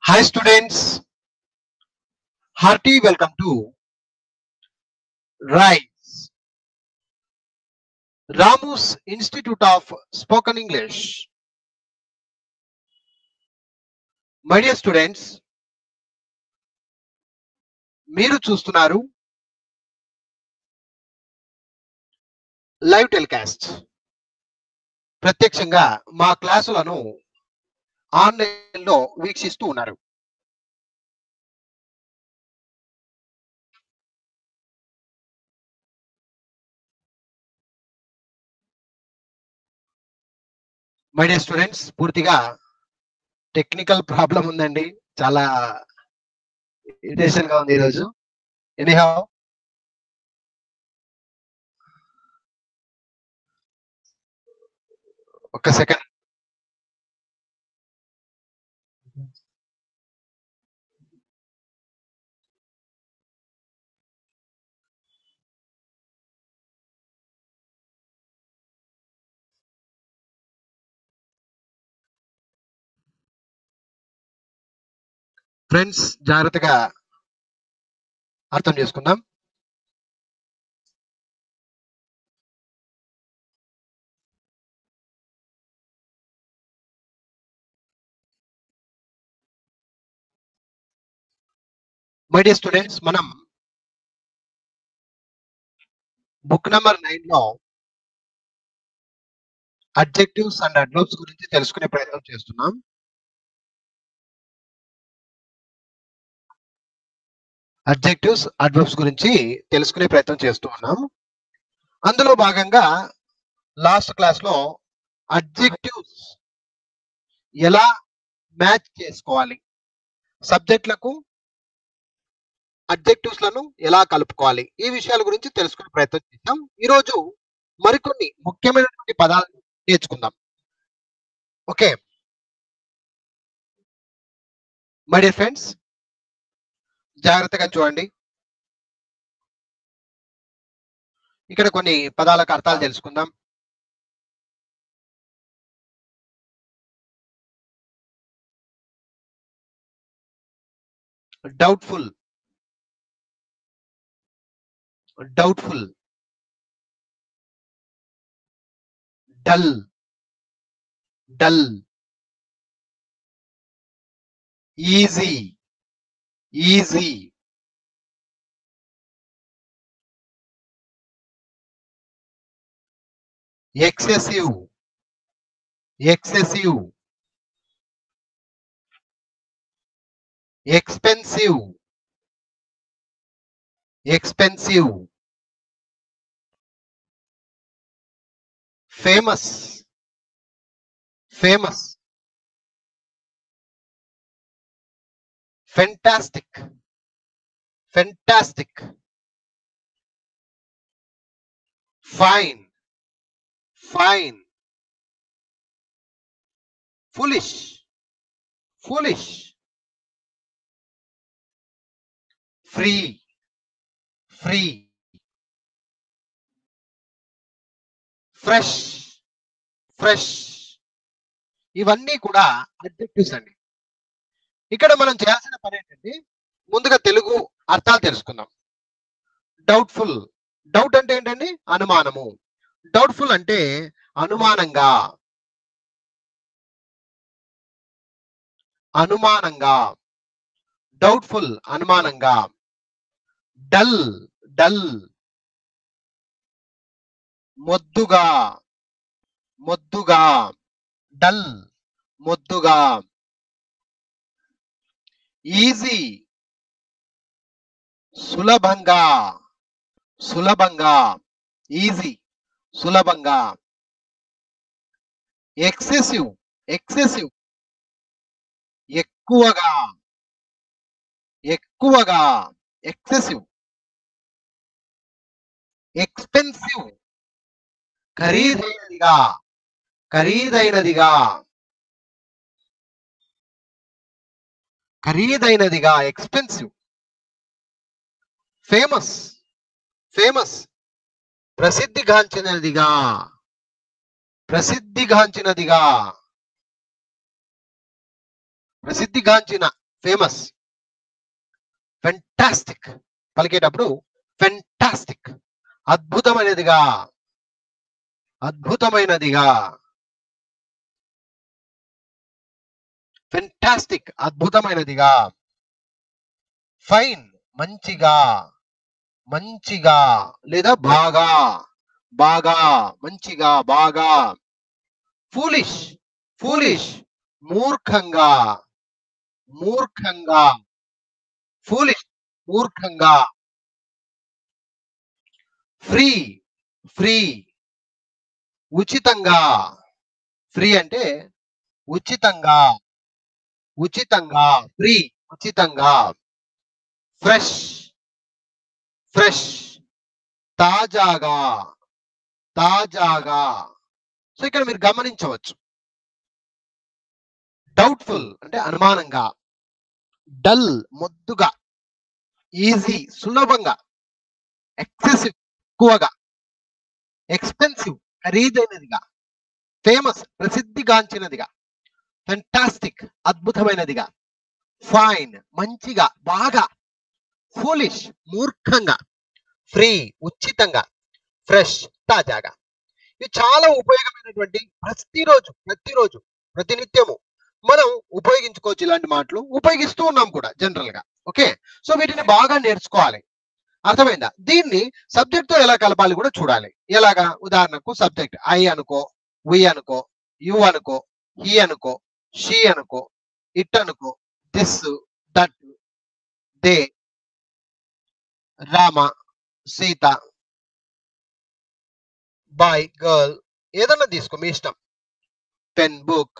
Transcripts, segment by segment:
Hi students, hearty welcome to RISE, Ramus Institute of Spoken English. My dear students మీరు చూస్తున్నారు live telecast ప్రత్యక్షంగా మా క్లాసులను online లో వీక్షిస్తూ ఉన్నారు మై డియర్ స్టూడెంట్స్ పూర్తిగా టెక్నికల్ ప్రాబ్లం ఉందండి చాలా ఇరిటేషన్ గా ఉంది ఈరోజు ఎనీహౌ ఒక్క సెకండ్ ఫ్రెండ్స్ జాగ్రత్తగా అర్థం చేసుకుందాం మై డియర్ స్టూడెంట్స్ మనం బుక్ నెంబర్ నైన్ లో అడ్జెక్టివ్స్ అండ్ అడ్వర్బ్స్ గురించి తెలుసుకునే ప్రయత్నం చేస్తున్నాం అడ్జెక్టివ్స్ అడ్వర్బ్స్ గురించి తెలుసుకునే ప్రయత్నం చేస్తూ ఉన్నాం అందులో భాగంగా లాస్ట్ క్లాస్ లో అడ్జెక్టివ్స్ ఎలా మ్యాచ్ చేసుకోవాలి సబ్జెక్టులకు అడ్జెక్టివ్స్ లను ఎలా కలుపుకోవాలి ఈ విషయాల గురించి తెలుసుకునే ప్రయత్నం చేద్దాం ఈ రోజు మరికొన్ని ముఖ్యమైనటువంటి పదాలు నేర్చుకుందాం ఓకే మై డియర్ ఫ్రెండ్స్ జాగ్రత్తగా చూడండి ఇక్కడ కొన్ని పదాలకు అర్థాలు తెలుసుకుందాం doubtful doubtful dull dull easy easy excessive excessive expensive expensive famous famous fantastic fantastic fine fine foolish foolish free free fresh fresh ఇవన్నీ కూడా అడ్జెక్టివ్స్ అండి ఇక్కడ మనం చేయాల్సిన పని ఏంటంటే ముందుగా తెలుగు అర్థాలు తెలుసుకుందాం డౌట్ఫుల్ డౌట్ అంటే ఏంటండి అనుమానము డౌట్ఫుల్ అంటే అనుమానంగా అనుమానంగా డౌట్ఫుల్ అనుమానంగా డల్ డల్ మొద్దుగా మొద్దుగా డల్ మొద్దుగా ఈజీ సులభంగా సులభంగా ఈజీ సులభంగా ఎక్సెసివ్ ఎక్సెసివ్ ఎక్కువగా ఎక్కువగా ఎక్సెసివ్ ఎక్స్పెన్సివ్ ఖరీదైనదిగా ఖరీదైనదిగా ఖరీదైనదిగా ఎక్స్పెన్సివ్ ఫేమస్ ఫేమస్ ప్రసిద్ధిగాంచినదిగా ప్రసిద్ధిగాంచినదిగా ప్రసిద్ధిగాంచిన ఫేమస్ ఫెంటాస్టిక్ పలికేటప్పుడు ఫెంటాస్టిక్ అద్భుతమైనదిగా అద్భుతమైనదిగా ఫెంటాస్టిక్ అద్భుతమైనదిగా ఫైన్ మంచిగా మంచిగా లేదా బాగా బాగా మంచిగా బాగా ఫూలిష్ ఫూలిష్ మూర్ఖంగా మూర్ఖంగా ఫూలిష్ మూర్ఖంగా ఫ్రీ ఫ్రీ ఉచితంగా ఫ్రీ అంటే ఉచితంగా ఉచితంగా ఫ్రీ ఉచితంగా ఫ్రెష్ ఫ్రెష్ తాజాగా తాజాగా సో ఇక్కడ మీరు గమనించవచ్చు డౌట్ఫుల్ అంటే అనుమానంగా డల్ మొద్దుగా ఈజీ సులభంగా ఎక్సెసివ్ ఎక్కువగా ఎక్స్పెన్సివ్ ఖరీదైనదిగా ఫేమస్ ప్రసిద్ధిగాంచినదిగా ఫెంటాస్టిక్ అద్భుతమైనదిగా ఫైన్ మంచిగా బాగా ఫూలిష్ మూర్ఖంగా ఫ్రీ ఉచితంగా ఫ్రెష్ తాజాగా ఇవి చాలా ఉపయోగమైనటువంటి ప్రతిరోజు ప్రతిరోజు ప్రతినిత్యము మనం ఉపయోగించుకోవచ్చు ఇలాంటి మాటలు ఉపయోగిస్తూ ఉన్నాం కూడా జనరల్ గా ఓకే సో వీటిని బాగా నేర్చుకోవాలి అర్థమైందా దీన్ని సబ్జెక్ట్ తో ఎలా కలపాలి కూడా చూడాలి ఎలాగా ఉదాహరణకు సబ్జెక్ట్ ఐ అనుకో వి అనుకో యు అనుకో హీ అనుకో షీ అనుకో ఇట్ అనుకో this that they Rama Sita boy girl ఏదన్నా తీసుకో మీ ఇష్టం పెన్ బుక్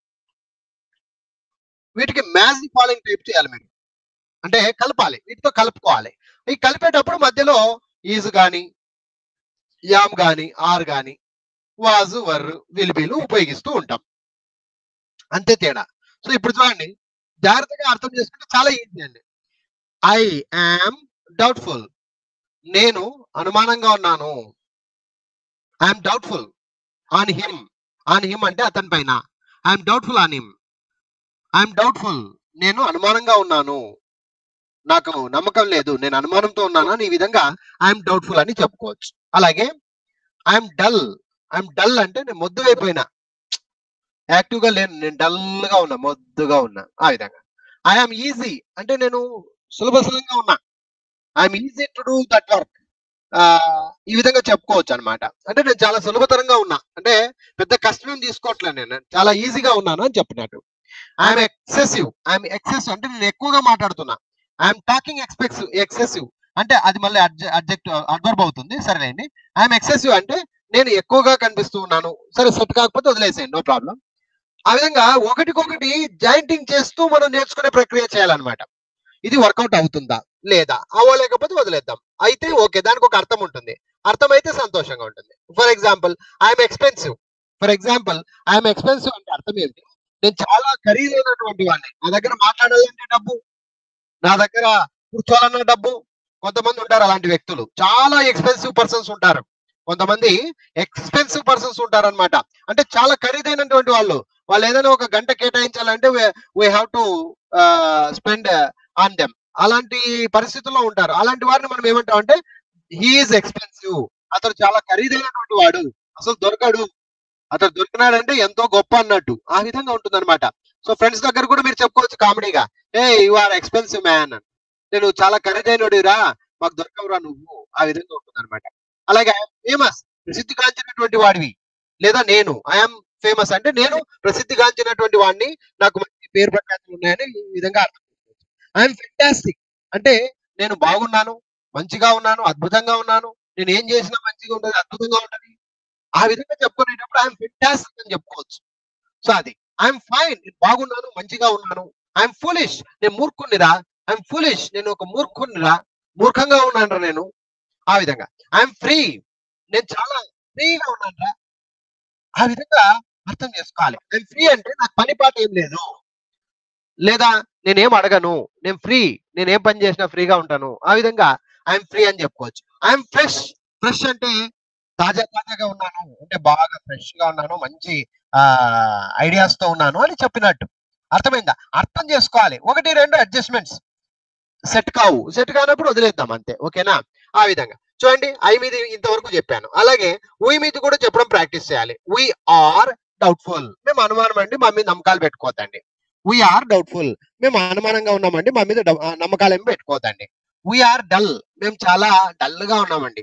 వీటికి మ్యాచ్ ది ఫాలోయింగ్ టైప్ చేయాలి మీరు అంటే కలపాలి వీటితో కలుపుకోవాలి ఈ కలిపేటప్పుడు మధ్యలో ఈజ్ గాని యామ్ గాని ఆర్ గాని వాజు వర్ విలిబిలు ఉపయోగిస్తూ ఉంటాం అంతే తేడా సో ఇప్పుడు చూడండి జాగ్రత్తగా అర్థం చేసుకుంటే చాలా ఈజీ అండి ఐ యామ్ డౌట్ఫుల్ నేను అనుమానంగా ఉన్నాను I'm doubtful on him on him అంటే అతని పైన I'm doubtful on him I'm doubtful నేను అనుమానంగా ఉన్నాను నాకు నమ్మకం లేదు నేను అనుమానంతో ఉన్నాను అని ఈ విధంగా ఐఎమ్ డౌట్ఫుల్ అని చెప్పుకోవచ్చు అలాగే ఐఎమ్ డల్ ఐఎమ్ డల్ అంటే నేను మొద్దు అయిపోయినా యాక్టివ్ గా లేను నేను డల్ గా ఉన్నా మొద్దుగా ఉన్నా ఆ విధంగా ఐఎమ్ ఈజీ అంటే నేను సులభ సులభంగా ఉన్నా I'm easy to do that work ఈ విధంగా చెప్పుకోవచ్చు అన్నమాట అంటే నేను చాలా సులభతరంగా ఉన్నా అంటే పెద్ద కష్టం తీసుకోవట్లేదు నేను చాలా ఈజీగా ఉన్నాను అని చెప్పినట్టు ఐఎమ్ ఎక్సెసివ్ ఐఎమ్ ఎక్సెసివ్ అంటే నేను ఎక్కువగా మాట్లాడుతున్నా ఐఎమ్ టాకింగ్ ఎక్స్పెక్సివ్ ఎక్సెసివ్ అంటే అది మళ్ళీ అబ్జెక్ట్ అడ్వర్బ్ అవుతుంది సరేనండి ఐఎమ్ ఎక్సెసివ్ అంటే నేను ఎక్కువగా కనిపిస్తూ ఉన్నాను సరే సెట్ కాకపోతే వదిలేసేయండి నో ప్రాబ్లం ఆ విధంగా ఒకటికొకటి జాయింటింగ్ చేస్తూ మనం నేర్చుకునే ప్రక్రియ చేయాలన్నమాట ఇది వర్కౌట్ అవుతుందా లేదా అవ్వలేకపోతే వదిలేద్దాం అయితే ఓకే దానికి ఒక అర్థం ఉంటుంది అర్థం అయితే సంతోషంగా ఉంటుంది for example I'm expensive for example I'm expensive అంటే అర్థం ఏంటి నేను చాలా ఖరీదైనటువంటి వాడిని నా దగ్గర మాట్లాడాలంటే డబ్బు నా దగ్గర కూర్చోవాలన్న డబ్బు కొంతమంది ఉంటారు అలాంటి వ్యక్తులు చాలా ఎక్స్పెన్సివ్ పర్సన్స్ ఉంటారు కొంతమంది ఎక్స్పెన్సివ్ పర్సన్స్ ఉంటారు అనమాట అంటే చాలా ఖరీదైనటువంటి వాళ్ళు వాళ్ళు ఏదైనా ఒక గంట కేటాయించాలంటే we have to spend on them అలాంటి పరిస్థితుల్లో ఉంటారు అలాంటి వారిని మనం ఏమంటాం అంటే హీఈస్ ఎక్స్పెన్సివ్ అతను చాలా ఖరీదైనటువంటి వాడు అసలు దొరకడు అతను దొరికినాడంటే ఎంతో గొప్ప అన్నట్టు ఆ విధంగా ఉంటుంది అనమాట సో ఫ్రెండ్స్ దగ్గర కూడా మీరు చెప్పుకోవచ్చు కామెడీగా ఏ యు ఆర్ ఎక్స్పెన్సివ్ మ్యాన్ నేను చాలా ఖరీదైనడిరా మాకు దొరకవురా నువ్వు ఆ విధంగా ఉంటుంది అనమాట అలాగే ఫేమస్ ప్రసిద్ధిగాంచినటువంటి వాడివి లేదా నేను ఐఎమ్ ఫేమస్ అంటే నేను ప్రసిద్ధిగాంచినటువంటి వాడిని నాకు మంచి పేరు ప్రఖ్యాతులు ఉన్నాయని ఈ విధంగా అర్థం చేసుకోవచ్చు ఐఎమ్ ఫెంటాస్టిక్ అంటే నేను బాగున్నాను మంచిగా ఉన్నాను అద్భుతంగా ఉన్నాను నేను ఏం చేసినా మంచిగా ఉంటుంది అద్భుతంగా ఉంటుంది ఆ విధంగా చెప్పుకునేటప్పుడు ఐఎమ్ ఫెంటాస్టిక్ అని చెప్పుకోవచ్చు సో అది ఐఎమ్ ఫైన్ నేను బాగున్నాను మంచిగా ఉన్నాను ఐఎమ్ ఫూలిష్ నేను మూర్ఖునిరా ఐఎమ్ ఫూలిష్ నేను ఒక మూర్ఖునిరా మూర్ఖంగా ఉన్నాను నేను ఆ విధంగా ఐఎమ్ ఫ్రీ నేను చాలా ఫ్రీగా ఉన్నాను ఆ విధంగా అర్థం చేసుకోవాలి ఐఎమ్ ఫ్రీ అంటే నాకు పని పాట ఏం లేదు లేదా నేనేం అడగను నేను ఫ్రీ నేను ఏం పని చేసినా ఫ్రీగా ఉంటాను ఆ విధంగా ఐఎమ్ ఫ్రీ అని చెప్పుకోవచ్చు ఐఎమ్ ఫ్రెష్ ఫ్రెష్ అంటే తాజా తాజాగా ఉన్నాను అంటే బాగా ఫ్రెష్ గా ఉన్నాను మంచి ఆ ఐడియాస్ తో ఉన్నాను అని చెప్పినట్టు అర్థమైందా అర్థం చేసుకోవాలి ఒకటి రెండు అడ్జస్ట్మెంట్స్ సెట్ కావు సెట్ కానప్పుడు వదిలేద్దాం అంతే ఓకేనా ఆ విధంగా చూడండి ఐ మీద ఇంతవరకు చెప్పాను అలాగే ఉయ్ మీద కూడా చెప్పడం ప్రాక్టీస్ చేయాలి వి ఆర్ డౌట్ఫుల్ మేము అనుమానం అండి మా మీద నమ్మకాలు పెట్టుకోవద్దండి వీఆర్ డౌట్ఫుల్ మేము అనుమానంగా ఉన్నామండి మా మీద డౌ- ఆ, నమ్మకాలు ఏమి పెట్టుకోవద్దండి వీఆర్ డల్ మేము చాలా డల్ గా ఉన్నామండి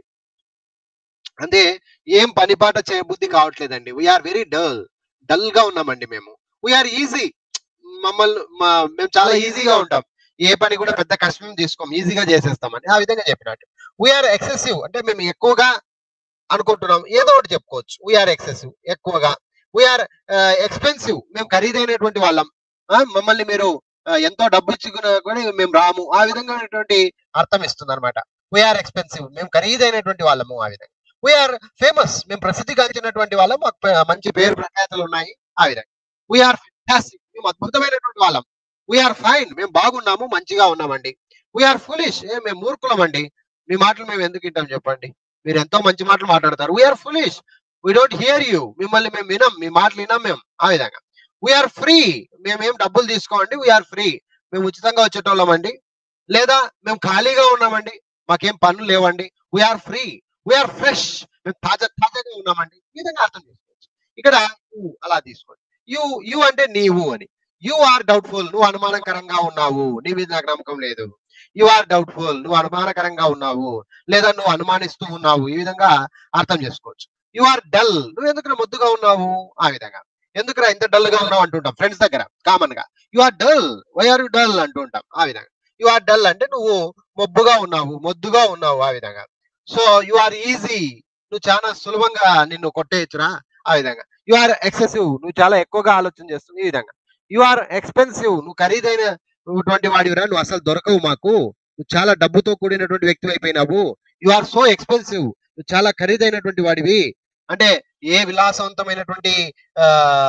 అంటే ఏం పని పాట చేయబుద్ధి కావట్లేదండి వీఆర్ వెరీ డల్ డల్ గా ఉన్నామండి మేము వీఆర్ ఈజీ మమ్మల్ని మా- మేము చాలా ఈజీగా ఉంటాం ఏ పని కూడా పెద్ద కష్టం తీసుకోం ఈజీగా చేసేస్తామని ఆ విధంగా చెప్పినట్టు వీఆర్ ఎక్సెసివ్ అంటే మేము ఎక్కువగా అనుకుంటున్నాం ఏదో ఒకటి చెప్పుకోవచ్చు వీఆర్ ఎక్సెసివ్ ఎక్కువగా వీఆర్ ఎక్స్పెన్సివ్ మేము ఖరీదైనటువంటి వాళ్ళం ఆ, మమ్మల్ని మీరు ఆ, ఎంతో డబ్బు ఇచ్చుకున్నా కూడా మేము రాము ఆ విధంగా అర్థం ఇస్తుంది అనమాట వీఆర్ ఎక్స్పెన్సివ్ మేము ఖరీదైనటువంటి వాళ్ళము ఆ విధంగా వీఆర్ ఫేమస్ మేము ప్రసిద్ధిగాంచినటువంటి వాళ్ళం మాకు పే- మంచి పేరు ప్రఖ్యాతులు ఉన్నాయి ఆ విధంగా వీఆర్ ఫెంటాస్టిక్ మేము అద్భుతమైనటువంటి వాళ్ళం వీఆర్ ఫైన్ మేము బాగున్నాము మంచిగా ఉన్నామండి వీఆర్ ఫులిష్ ఏ మేము మూర్ఖులం అండి మీ మాటలు మేము ఎందుకు వింటాం చెప్పండి మీరు ఎంతో మంచి మాటలు మాట్లాడతారు we are foolish we don't hear you మిమ్మల్ని మేము వినం మీ మాటలు వినాం మేము ఆ విధంగా వీఆర్ ఫ్రీ మేమేం డబ్బులు తీసుకోమండి వీఆర్ ఫ్రీ మేము ఉచితంగా వచ్చేటోళ్ళం అండి లేదా మేము ఖాళీగా ఉన్నామండి మాకేం పనులు లేవండి వీఆర్ ఫ్రీ వీఆర్ ఫ్రెష్ మేము తాజా తాజాగా ఉన్నామండి ఈ విధంగా అర్థం చేసుకోవచ్చు ఇక్కడ you అలా తీసుకోండి యు యు అంటే నీవు అని యు ఆర్ డౌట్ఫుల్ నువ్వు అనుమానకరంగా ఉన్నావు నీ మీద నాకు నమ్మకం లేదు యు ఆర్ డౌట్ఫుల్ నువ్వు అనుమానకరంగా ఉన్నావు లేదా నువ్వు అనుమానిస్తూ ఉన్నావు ఈ విధంగా అర్థం చేసుకోవచ్చు యు ఆర్ డల్ నువ్వు ఎందుకు ముద్దుగా ఉన్నావు ఆ విధంగా ఎందుకురా ఇంత డల్ గా ఉన్నావు అంటుంటాం ఫ్రెండ్స్ దగ్గర కామన్ గా you are dull why are you dull అంటుంటాం ఆ విధంగా యు ఆర్ డల్ అంటే నువ్వు మొబ్బుగా ఉన్నావు మొద్దుగా ఉన్నావు ఆ విధంగా సో యు ఆర్ ఈజీ నువ్వు చాలా సులభంగా నిన్ను కొట్టేయచ్చురా ఆ విధంగా యు ఆర్ ఎక్సెసివ్ నువ్వు చాలా ఎక్కువగా ఆలోచన చేస్తుంది ఈ విధంగా యు ఆర్ ఎక్స్పెన్సివ్ నువ్వు ఖరీదైనటువంటి వాడివిరా నువ్వు అసలు దొరకవు మాకు నువ్వు చాలా డబ్బుతో కూడినటువంటి వ్యక్తి అయిపోయినావు యు ఆర్ సో ఎక్స్పెన్సివ్ నువ్వు చాలా ఖరీదైనటువంటి వాడివి అంటే ఏ విలాసవంతమైనటువంటి ఆ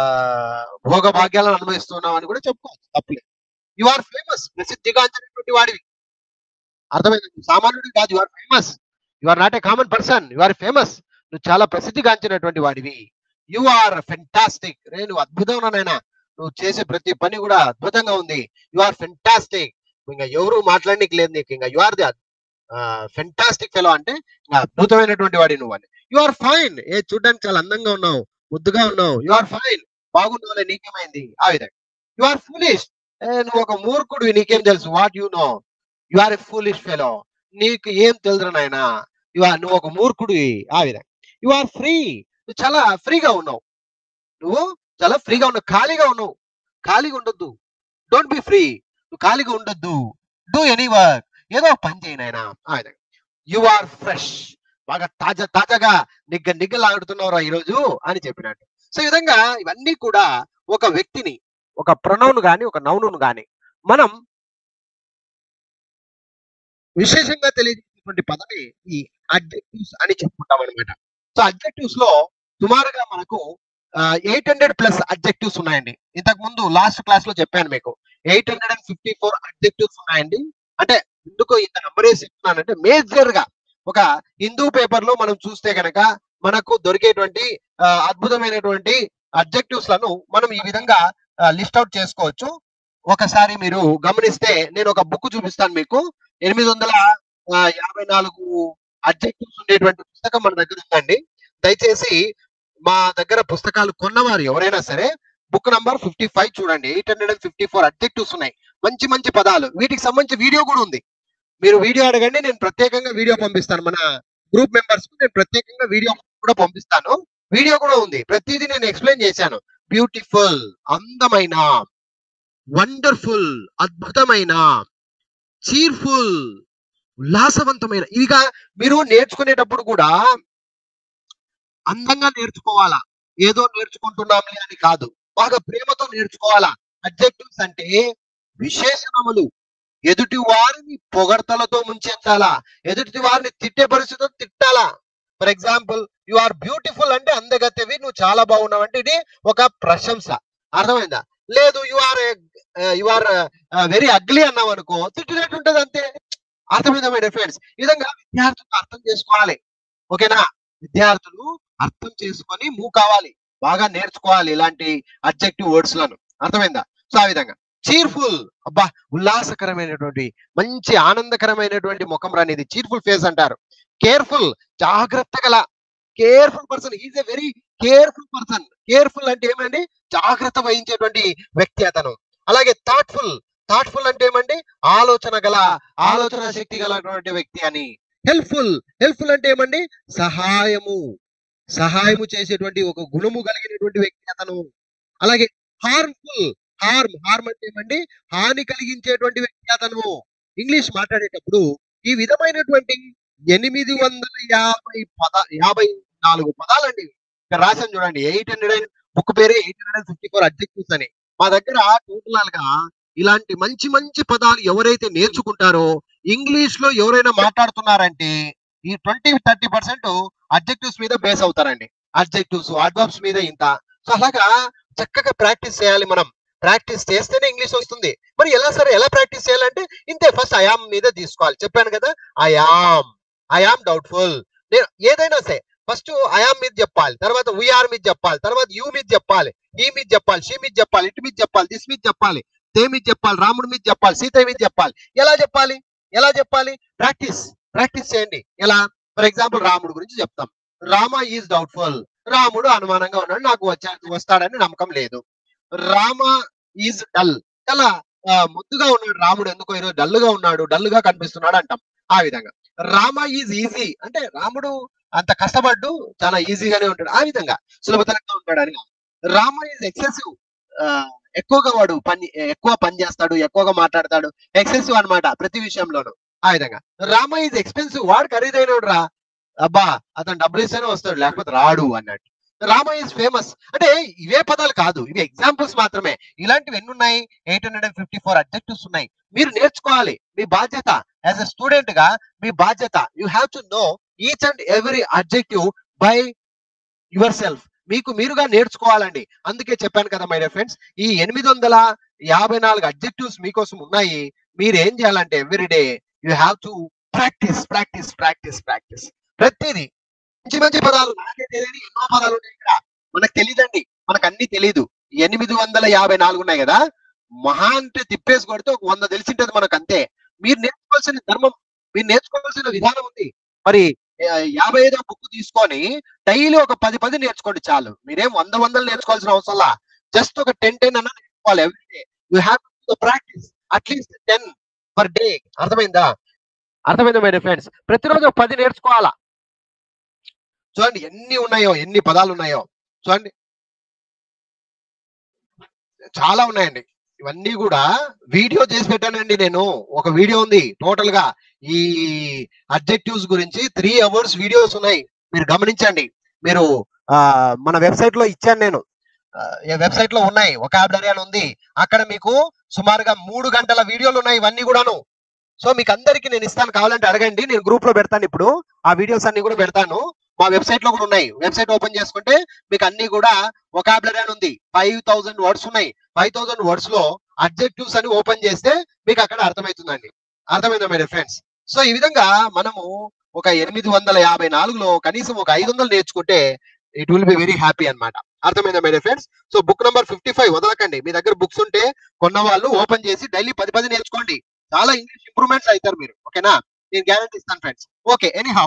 భోగ భాగ్యాలను అనుభవిస్తున్నావు అని కూడా చెప్పుకోవచ్చు తప్పలేదు యు ఆర్ ఫేమస్ ప్రసిద్ధిగాంచినటువంటి వాడివి అర్థమైంది సామాన్యుడు కాదు you are famous you are not a common person you are famous నువ్వు చాలా ప్రసిద్ధిగాంచినటువంటి వాడివి యు ఆర్ ఫెంటాస్టిక్ రే నువ్వు అద్భుతం నాయనా నువ్వు చేసే ప్రతి పని కూడా అద్భుతంగా ఉంది యు ఆర్ ఫెంటాస్టిక్ ఇంకా ఎవరు మాట్లాడడానికి లేదు నీకు ఇంకా you are the fantastic fellow అంటే ఇంకా అద్భుతమైనటువంటి వాడి నువ్వు అని యు ఆర్ ఫైన్ ఏ చూడడానికి చాలా అందంగా ఉన్నావు ముద్దుగా ఉన్నావు యు ఆర్ ఫైన్ బాగున్నావులే నీకేమైంది ఆ విధంగా యు ఆర్ ఫులిష్ నువ్వు ఒక మూర్ఖుడివి నీకేం తెలుసు what you know you are a foolish fellow నీకు ఏం తెలుసు నాయన యు ఆర్ నువ్వు ఒక మూర్ఖుడివి ఆ విధంగా యు ఆర్ ఫ్రీ నువ్వు చాలా ఫ్రీగా ఉన్నావు నువ్వు చాలా ఫ్రీగా ఉన్నావు ఖాళీగా ఉన్నావు ఖాళీగా ఉండొద్దు డోంట్ బి ఫ్రీ నువ్వు ఖాళీగా ఉండొద్దు డూ ఎనీ వర్క్ ఏదో ఒక పని చేయి నాయన ఆ విధంగా యు ఆర్ ఫ్రెష్ బాగా తాజా తాజాగా నిగ్గ నిగ్గలాడుతున్నావురా ఈరోజు అని చెప్పినట్టు సో ఈ విధంగా ఇవన్నీ కూడా ఒక వ్యక్తిని ఒక ప్రొనౌన్ గాని ఒక నౌనును గాని మనం విశేషంగా తెలియజేసేటువంటి పదమే ఈ అడ్జెక్టివ్స్ అని చెప్పుకుంటాం అనమాట సో అడ్జెక్టివ్స్ లో సుమారుగా మనకు ఎయిట్ హండ్రెడ్ ప్లస్ అడ్జెక్టివ్స్ ఉన్నాయండి ఇంతకు ముందు లాస్ట్ క్లాస్ లో చెప్పాను మీకు eight hundred and fifty four adjectives ఉన్నాయండి అంటే ఎందుకు ఇంత నంబర్ వేసి చెప్తున్నానంటే మేజర్ గా ఒక హిందూ పేపర్ లో మనం చూస్తే గనక మనకు దొరికేటువంటి ఆ, అద్భుతమైనటువంటి అడ్జెక్టివ్స్ లను మనం ఈ విధంగా లిస్ట్ అవుట్ చేసుకోవచ్చు ఒకసారి మీరు గమనిస్తే నేను ఒక బుక్ చూపిస్తాను మీకు ఎనిమిది వందల ఆ, యాభై నాలుగు అడ్జెక్టివ్స్ ఉండేటువంటి పుస్తకం మన దగ్గర ఉందండి దయచేసి మా దగ్గర పుస్తకాలు కొన్నవారు ఎవరైనా సరే బుక్ నంబర్ ఫిఫ్టీ ఫైవ్ చూడండి eight hundred and fifty four adjectives ఉన్నాయి మంచి మంచి పదాలు వీటికి సంబంధించి వీడియో కూడా ఉంది మీరు వీడియో అడగండి నేను ప్రత్యేకంగా వీడియో పంపిస్తాను మన గ్రూప్ మెంబర్స్ కు నేను ప్రత్యేకంగా వీడియో కూడా పంపిస్తాను వీడియో కూడా ఉంది ప్రతిదీ నేను ఎక్స్ప్లెయిన్ చేశాను బ్యూటిఫుల్ అందమైన వండర్ఫుల్ అద్భుతమైన చీర్ఫుల్ ఉల్లాసవంతమైన ఇవిగా మీరు నేర్చుకునేటప్పుడు కూడా అందంగా నేర్చుకోవాలా ఏదో నేర్చుకుంటున్నాంలే అని కాదు బాగా ప్రేమతో నేర్చుకోవాలా అడ్జెక్టివ్స్ అంటే విశేషణములు ఎదుటి వారిని పొగడ్తలతో ముంచెత్తాలా ఎదుటి వారిని తిట్టే పరిస్థితితో తిట్టాలా for example you are beautiful అంటే అందగత్తెవి నువ్వు చాలా బాగున్నావు అంటే ఇది ఒక ప్రశంస అర్థమైందా లేదు you are you are very ugly అన్నావు అనుకో తిట్టినట్టు ఉంటది అంతే అర్థమైందా మై ఫ్రెండ్స్ ఈ విధంగా విద్యార్థులు అర్థం చేసుకోవాలి ఓకేనా విద్యార్థులు అర్థం చేసుకొని మూవ్ కావాలి బాగా నేర్చుకోవాలి ఇలాంటి అబ్జెక్టివ్ వర్డ్స్ లను అర్థమైందా సో ఆ విధంగా చీర్ఫుల్ అబ్బా ఉల్లాసకరమైనటువంటి మంచి ఆనందకరమైనటువంటి ముఖం రానిది చీర్ఫుల్ ఫేస్ అంటారు కేర్ఫుల్ జాగ్రత్త గల careful person is a very careful person careful అంటే ఏమండి జాగ్రత్త వహించేటువంటి వ్యక్తి అతను అలాగే థాట్ఫుల్ థాట్ఫుల్ అంటే ఏమండి ఆలోచన గల ఆలోచన శక్తి గలటువంటి వ్యక్తి అని హెల్ప్ఫుల్ హెల్ప్ఫుల్ అంటే ఏమండి సహాయము సహాయము చేసేటువంటి ఒక గుణము కలిగినటువంటి వ్యక్తి అతను అలాగే హార్మ్ఫుల్ హార్మ్ హార్మ్ అంటే ఏమండి హాని కలిగించేటువంటి వ్యక్తి అతను ఇంగ్లీష్ మాట్లాడేటప్పుడు ఈ విధమైనటువంటి ఎనిమిది వందల యాభై పద యాభై నాలుగు పదాలండి ఇక్కడ రాశాను చూడండి ఎయిట్ హండ్రెడ్ అండ్ బుక్ పేరే eight hundred and fifty four objectives అని మా దగ్గర టోటల్ గా ఇలాంటి మంచి మంచి పదాలు ఎవరైతే నేర్చుకుంటారో ఇంగ్లీష్ లో ఎవరైనా మాట్లాడుతున్నారంటే ఈ ట్వంటీ థర్టీ పర్సెంట్ అబ్జెక్టివ్స్ మీద బేస్ అవుతారండి అబ్జెక్టివ్స్ అడ్వర్బ్స్ మీద ఇంత సో అలాగా చక్కగా ప్రాక్టీస్ చేయాలి మనం ప్రాక్టీస్ చేస్తేనే ఇంగ్లీష్ వస్తుంది మరి ఎలా సరే ఎలా ప్రాక్టీస్ చేయాలంటే ఇంతే ఫస్ట్ ఐఆమ్ మీద తీసుకోవాలి చెప్పాను కదా ఐఆమ్ ఐఆమ్ డౌట్ఫుల్ నేను ఏదైనా సరే ఫస్ట్ ఐఆమ్ మీద చెప్పాలి తర్వాత వీఆర్ మీద చెప్పాలి తర్వాత యూ మీద చెప్పాలి ఈ మీద చెప్పాలి షీ మీద చెప్పాలి ఇటు మీద చెప్పాలి దిస్ మీద చెప్పాలి తే మీద చెప్పాలి రాముడి మీద చెప్పాలి సీత మీద చెప్పాలి ఎలా చెప్పాలి ఎలా చెప్పాలి ప్రాక్టీస్ ప్రాక్టీస్ చేయండి ఎలా ఫర్ ఎగ్జాంపుల్ రాముడు గురించి చెప్తాం రామ ఈజ్ డౌట్ఫుల్ రాముడు అనుమానంగా ఉన్నాడు నాకు వచ్చా వస్తాడని నమ్మకం లేదు రామ ఈజ్ డల్ చాలా ఆ, ముద్దుగా ఉన్నాడు రాముడు ఎందుకో ఈరోజు డల్ గా ఉన్నాడు డల్ గా కనిపిస్తున్నాడు అంటాం ఆ విధంగా రామ ఈజ్ ఈజీ అంటే రాముడు అంత కష్టపడ్డు చాలా ఈజీగానే ఉంటాడు ఆ విధంగా సులభతరంగా ఉంటాడు అని కాదు. రామ ఈజ్ ఎక్సెసివ్ ఎక్కువగా వాడు పని ఎక్కువ పని చేస్తాడు ఎక్కువగా మాట్లాడతాడు ఎక్సెసివ్ అన్నమాట ప్రతి విషయంలోనూ ఆ విధంగా రామ ఈజ్ ఎక్స్పెన్సివ్ వాడు ఖరీదైనడు రా అబ్బా అతను డబ్బులు ఇస్తేనే వస్తాడు లేకపోతే రాడు అన్నట్టు రామ ఈజ్ ఫేమస్ అంటే ఇవే పదాలు కాదు ఇవి ఎగ్జాంపుల్స్ మాత్రమే ఇలాంటివి ఎన్ని ఉన్నాయి eight hundred and fifty four objectives ఉన్నాయి మీరు నేర్చుకోవాలి మీ బాధ్యత యాజ్ ఎ స్టూడెంట్ గా మీ బాధ్యత you have to know each and every objective by yourself మీకు మీరుగా నేర్చుకోవాలండి అందుకే చెప్పాను కదా మై డియర్ ఫ్రెండ్స్ ఈ ఎనిమిది వందల యాభై నాలుగు అబ్జెక్టివ్స్ మీకోసం ఉన్నాయి మీరు ఏం చేయాలంటే every day you have to practise practise practise practise ప్రతిదీ మంచి మంచి పదాలు నాకే తెలియని ఎన్నో పదాలు ఉన్నాయి ఇక్కడ మనకు తెలియదండి మనకు అన్ని తెలియదు ఎనిమిది వందల యాభై నాలుగు ఉన్నాయి కదా మహా అంటే తిప్పేసి కొడితే ఒక వంద తెలిసింటది మనకు అంతే మీరు నేర్చుకోవాల్సిన ధర్మం మీరు నేర్చుకోవాల్సిన విధానం ఉంది మరి ఆ, యాభై ఐదో బుక్ తీసుకొని డైలీ ఒక పది పది నేర్చుకోండి చాలు మీరేం వంద వందలు నేర్చుకోవాల్సిన అవసరం జస్ట్ ఒక టెన్ టెన్ అన్న నేర్చుకోవాలి every day you have to practise at least ten per day అర్థమైందా అర్థమైందా మై ఫ్రెండ్స్ ప్రతిరోజు ఒక పది నేర్చుకోవాలా చూడండి ఎన్ని ఉన్నాయో ఎన్ని పదాలు ఉన్నాయో చూడండి చాలా ఉన్నాయండి ఇవన్నీ కూడా వీడియో చేసి పెట్టానండి నేను ఒక వీడియో ఉంది టోటల్ గా ఈ అబ్జెక్టివ్స్ గురించి త్రీ అవర్స్ వీడియోస్ ఉన్నాయి మీరు గమనించండి మీరు ఆ మన వెబ్సైట్ లో ఇచ్చాను నేను వెబ్సైట్ లో ఉన్నాయి ఒక అని ఉంది అక్కడ మీకు సుమారుగా మూడు గంటల వీడియోలు ఉన్నాయి ఇవన్నీ కూడాను సో మీకు అందరికి నేను ఇస్తాను కావాలంటే అడగండి నేను గ్రూప్ లో పెడతాను ఇప్పుడు ఆ వీడియోస్ అన్ని కూడా పెడతాను మా వెబ్సైట్ లో కూడా ఉన్నాయి వెబ్సైట్ ఓపెన్ చేసుకుంటే మీకు అన్ని కూడా ఒక అని ఉంది ఫైవ్ థౌసండ్ వర్డ్స్ ఉన్నాయి ఫైవ్ థౌసండ్ వర్డ్స్ లో అబ్జెక్టివ్స్ అని ఓపెన్ చేస్తే మీకు అక్కడ అర్థమవుతుందండి అర్థమైందా మై ఫ్రెండ్స్ సో ఈ విధంగా మనము ఒక ఎనిమిది వందల యాభై నాలుగులో కనీసం ఒక ఐదు వందలు నేర్చుకుంటే it will be very happy అన్నమాట అర్థమైందా my friends so book number fifty five వదలకండి మీ దగ్గర బుక్స్ ఉంటే కొన్న వాళ్ళు ఓపెన్ చేసి డైలీ పది పది నేర్చుకోండి చాలా ఇంగ్లీష్ ఇంప్రూవ్మెంట్స్ అవుతారు మీరు ఓకేనా నేను గ్యారంటీ ఇస్తాను ఫ్రెండ్స్ ఓకే ఎనీహౌ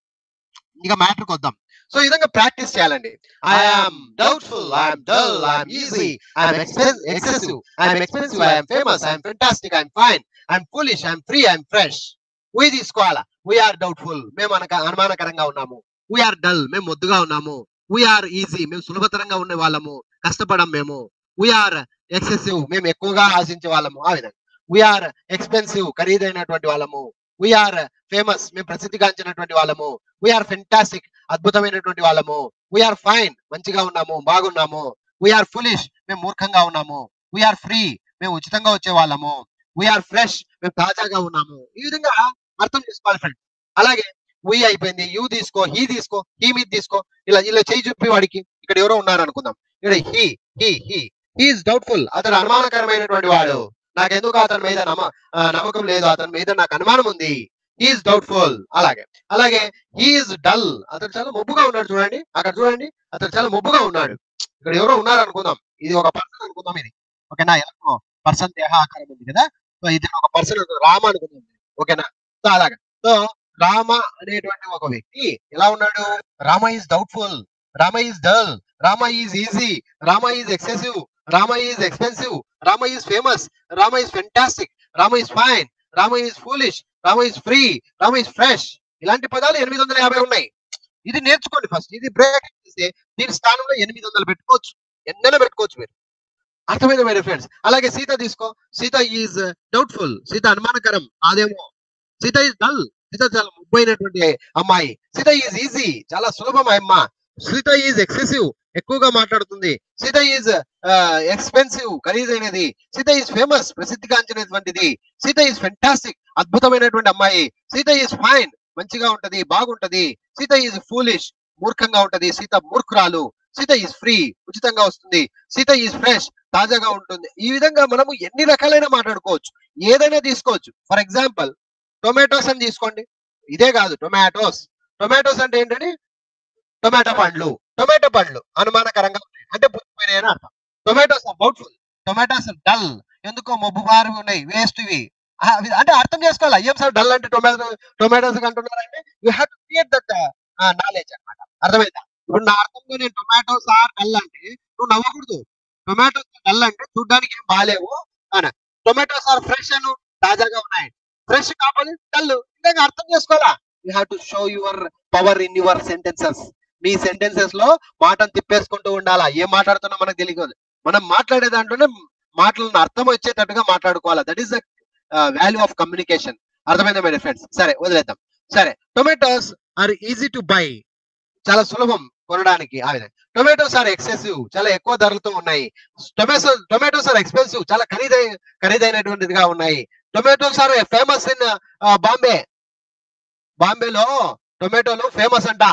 ఇక మ్యాటర్కి వద్దాం సో ఈ విధంగా ప్రాక్టీస్ చేయాలండి I'm doubtful I'm dull I'm easy I'm excessive I'm expensive I'm famous I'm fantastic I'm fine I'm foolish I'm free I'm fresh we తీసుకోవాలా వీఆర్ డౌట్ఫుల్ మేము అనక అనుమానకరంగా ఉన్నాము వీఆర్ డల్ మేము మొద్దుగా ఉన్నాము వీఆర్ ఈజీ మేము సులభతరంగా ఉండే వాళ్ళము కష్టపడం మేము వీఆర్ ఎక్సెసివ్ మేము ఎక్కువగా ఆశించే వాళ్ళము ఆ విధంగా వీఆర్ ఎక్స్పెన్సివ్ ఖరీదైనటువంటి వాళ్ళము వీఆర్ ఫేమస్ మేము ప్రసిద్ధిగాంచినటువంటి వాళ్ళము వీఆర్ ఫెంటాస్టిక్ అద్భుతమైనటువంటి వాళ్ళము వీఆర్ ఫైన్ మంచిగా ఉన్నాము బాగున్నాము వీఆర్ ఫులిష్ మేము మూర్ఖంగా ఉన్నాము వీఆర్ ఫ్రీ మేము ఉచితంగా వచ్చే వాళ్ళము వీఆర్ ఫ్రెష్ మేము తాజాగా ఉన్నాము ఈ విధంగా అర్థం చేసుకోవాలి ఫ్రెండ్ అలాగే వీ అయిపోయింది యూ తీసుకో హీ తీసుకో హీ మీద తీసుకో ఇలా ఇలా చేయి చూపి వాడికి ఇక్కడ ఎవరో ఉన్నారు అనుకుందాం ఇక్కడ he he he he is doubtful అతడు అనుమానకరమైనటువంటి వాడు నాకెందుకు అతని మీద నమ్మ ఆ, నమ్మకం లేదు అతని మీద నాకు అనుమానం ఉంది హీఈస్ డౌట్ఫుల్ అలాగే అలాగే హీఈస్ డల్ అతను చాలా మొబ్బుగా ఉన్నాడు చూడండి అక్కడ చూడండి అతను చాలా మొబ్బుగా ఉన్నాడు ఇక్కడ ఎవరో ఉన్నారు అనుకుందాం ఇది ఒక పర్సన్ అనుకుందాం ఇది ఓకేనా ఎలాగో పర్సన్ దేహ ఆకారం ఉంది కదా సో ఇది ఒక పర్సన్ రామ అనుకుందాం ఓకేనా సో అలాగా సో రామ అనేటువంటి ఒక వ్యక్తి ఎలా ఉన్నాడు Rama is doubtful Rama is dull Rama is easy Rama is excessive Rama is expensive Rama is famous Rama is fantastic Rama is fine Rama is foolish Rama is free Rama is fresh ఇలాంటి పదాలు ఎనిమిది వందల యాభై ఉన్నాయి ఇది నేర్చుకోండి ఫస్ట్ ఇది బ్రేక్ చేస్తే దీని స్థానంలో ఎనిమిది వందలు పెట్టుకోవచ్చు ఎన్నైనా పెట్టుకోవచ్చు మీరు అర్థమైంది మై ఫ్రెండ్స్ అలాగే సీత తీసుకో సీత ఈజ్ డౌట్ఫుల్ సీత అనుమానకరం అదేమో సీత ఈజ్ డల్ సీత చాలా ముబ్బైనటువంటి అమ్మాయి సీత ఈజ్ ఈజీ చాలా సులభం ఆ అమ్మ సీత ఈజ్ ఎక్సెసివ్ ఎక్కువగా మాట్లాడుతుంది సీత ఈజ్ ఎక్స్పెన్సివ్ ఖరీదైనది సీత ఈజ్ ఫేమస్ ప్రసిద్ధిగాంచినటువంటిది సీత ఈజ్ ఫెంటాస్టిక్ అద్భుతమైనటువంటి అమ్మాయి సీత ఈజ్ ఫైన్ మంచిగా ఉంటది బాగుంటది సీత ఈజ్ ఫూలిష్ మూర్ఖంగా ఉంటది సీత మూర్ఖురాలు సీత ఈజ్ ఫ్రీ ఉచితంగా వస్తుంది సీత ఈజ్ ఫ్రెష్ తాజాగా ఉంటుంది ఈ విధంగా మనము ఎన్ని రకాలైన మాట్లాడుకోవచ్చు ఏదైనా తీసుకోవచ్చు ఫర్ ఎగ్జాంపుల్ టొమాటోస్ అని తీసుకోండి ఇదే కాదు టొమాటోస్ టొమాటోస్ అంటే ఏంటంటే టొమాటో పండ్లు టొమాటో పండ్లు అనుమానకరంగా ఉన్నాయి అంటే పుచ్చిపోయినాయి అని అర్థం tomatoes are doubtful tomatoes are dull ఎందుకో మబ్బు బారి ఉన్నాయి వేస్ట్ ఇవి ఆ, అవి- అంటే అర్థం చేసుకోవాలి ఏం సార్ డల్ అంటే టొమాటో టొమాటోస్ అంటున్నారంటే you have to create that knowledge అన్నమాట అర్థమైందా ఇప్పుడు నా అర్థంలో నేను టొమాటోస్ ఆర్ డల్ అంటే నువ్వు నవ్వకూడదు టొమాటోస్ డల్ అంటే చూడడానికి ఏం బాగాలేవు అని టొమాటోస్ ఆర్ ఫ్రెష్ అను తాజాగా ఉన్నాయి ఫ్రెష్ కావాలి డల్ ఇంకా అర్థం చేసుకోవాలా you have to show your power in your sentences మీ సెంటెన్సెస్ లో మాటను తిప్పేసుకుంటూ ఉండాలా ఏం మాట్లాడుతున్నా మనకు తెలియదు మనం మాట్లాడే దాంట్లోనే మాటలను అర్థం వచ్చేటట్టుగా మాట్లాడుకోవాలా that is the value of communication అర్థమైందా మై ఫ్రెండ్స్ సరే వదిలేద్దాం సరే tomatoes are easy to buy చాలా సులభం కొనడానికి ఆ విధంగా టొమాటోస్ ఆర్ ఎక్సెసివ్ చాలా ఎక్కువ ధరలతో ఉన్నాయి టొమాటో టొమాటోస్ ఆర్ ఎక్స్పెన్సివ్ చాలా ఖరీదై ఖరీదైనటువంటిదిగా ఉన్నాయి tomatoes are famous in Bombay బాంబేలో టొమాటోలు ఫేమస్ అంట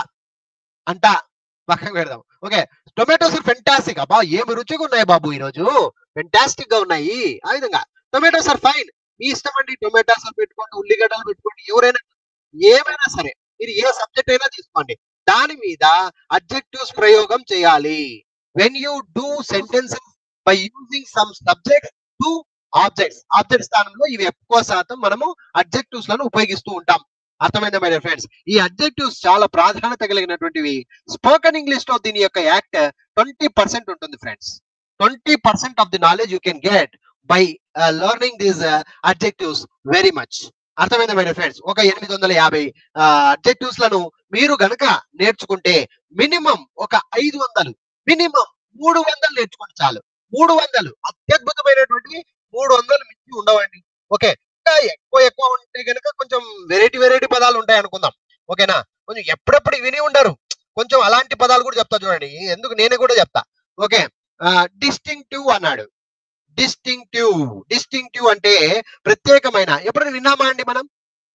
అంట పక్కన పెడదాం ఓకే టొమాటోస్ ఫెంటాస్టిక్ అబ్బా ఏమి రుచిగా ఉన్నాయి బాబు ఈ రోజు ఫెంటాస్టిక్ గా ఉన్నాయి ఆ విధంగా టొమాటోస్ ఆర్ ఫైన్ మీ ఇష్టం అండి టొమాటోస్ పెట్టుకోండి ఉల్లిగడ్డలు పెట్టుకోండి ఎవరైనా ఏమైనా సరే మీరు ఏ సబ్జెక్ట్ అయినా తీసుకోండి దాని మీద అడ్జెక్టివ్స్ ప్రయోగం చేయాలి when you do sentences by using some subjects to objects object స్థానంలో ఇవి ఎక్కువ శాతం మనము అడ్జెక్టివ్స్ లను ఉపయోగిస్తూ ఉంటాం అర్థమైందా మై ఫ్రెండ్స్ ఈ అడ్జెక్టివ్స్ చాలా ప్రాధాన్యత కలిగినటువంటివి స్పోకెన్ ఇంగ్లీష్ లో దీని యొక్క యాక్ట్ ట్వంటీ పర్సెంట్ ఉంటుంది friends twenty percent of the knowledge you can get by learning these adjectives very much అర్థమైందా మై ఫ్రెండ్స్ ఒక ఎనిమిది వందల యాభై అడ్జెక్టివ్స్ లను మీరు గనక నేర్చుకుంటే మినిమం ఒక ఐదు వందలు మినిమం మూడు వందలు నేర్చుకోండి చాలు మూడు వందలు అత్యద్భుతమైనటువంటి మూడు వందలు మించి ఉండవండి ఓకే ఇంకా ఎక్కువ ఎక్కువ ఉంటే గనక కొంచెం వెరైటీ వెరైటీ పదాలు ఉంటాయి అనుకుందాం ఓకేనా కొంచెం ఎప్పుడెప్పుడు విని ఉండరు కొంచెం అలాంటి పదాలు కూడా చెప్తా చూడండి ఎందుకు నేనే కూడా చెప్తా ఓకే డిస్టింక్టివ్ అన్నాడు డిస్టింక్టివ్ డిస్టింక్టివ్ అంటే ప్రత్యేకమైన ఎప్పుడైనా విన్నామా అండి మనం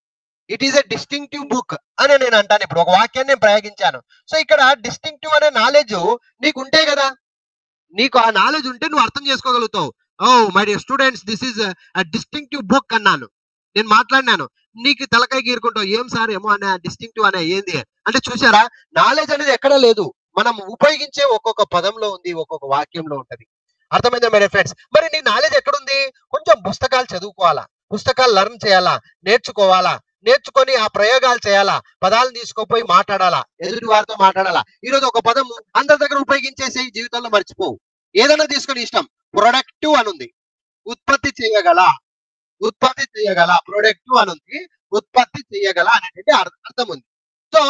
it is a distinctive book అని నేను అంటాను ఇప్పుడు ఒక వాక్యాన్ని నేను ప్రయోగించాను సో ఇక్కడ డిస్టింక్టివ్ అనే నాలెడ్జ్ నీకు ఉంటే కదా నీకు ఆ నాలెడ్జ్ ఉంటే నువ్వు అర్థం చేసుకోగలుగుతావు oh my dear students this is distinctive book అన్నాను నేను మాట్లాడినాను నీకు తలకాయ గీరుకుంటావు ఏం సార్ ఏమో అనే డిస్టింక్టివ్ అనే ఏంది అంటే చూసారా నాలెడ్జ్ అనేది ఎక్కడ లేదు మనం ఉపయోగించే ఒక్కొక్క పదంలో ఉంది ఒక్కొక్క వాక్యంలో ఉంటది అర్థమైందా మై ఫ్రెండ్స్ మరి నీ నాలెడ్జ్ ఎక్కడుంది కొంచెం పుస్తకాలు చదువుకోవాలా పుస్తకాలు లర్న్ చేయాలా నేర్చుకోవాలా నేర్చుకొని ఆ ప్రయోగాలు చేయాలా పదాలను తీసుకుపోయి మాట్లాడాలా ఎదుటి వారితో మాట్లాడాలా ఈ రోజు ఒక పదము అందరి దగ్గర ఉపయోగించేసి జీవితంలో మర్చిపోవు ఏదైనా తీసుకొని ఇష్టం ప్రొడక్టివ్ అని ఉంది ఉత్పత్తి చేయగల ఉత్పత్తి చేయగల ప్రొడక్టివ్ అని ఉంది ఉత్పత్తి చేయగల అనేటువంటి అర్థ- అర్థం ఉంది so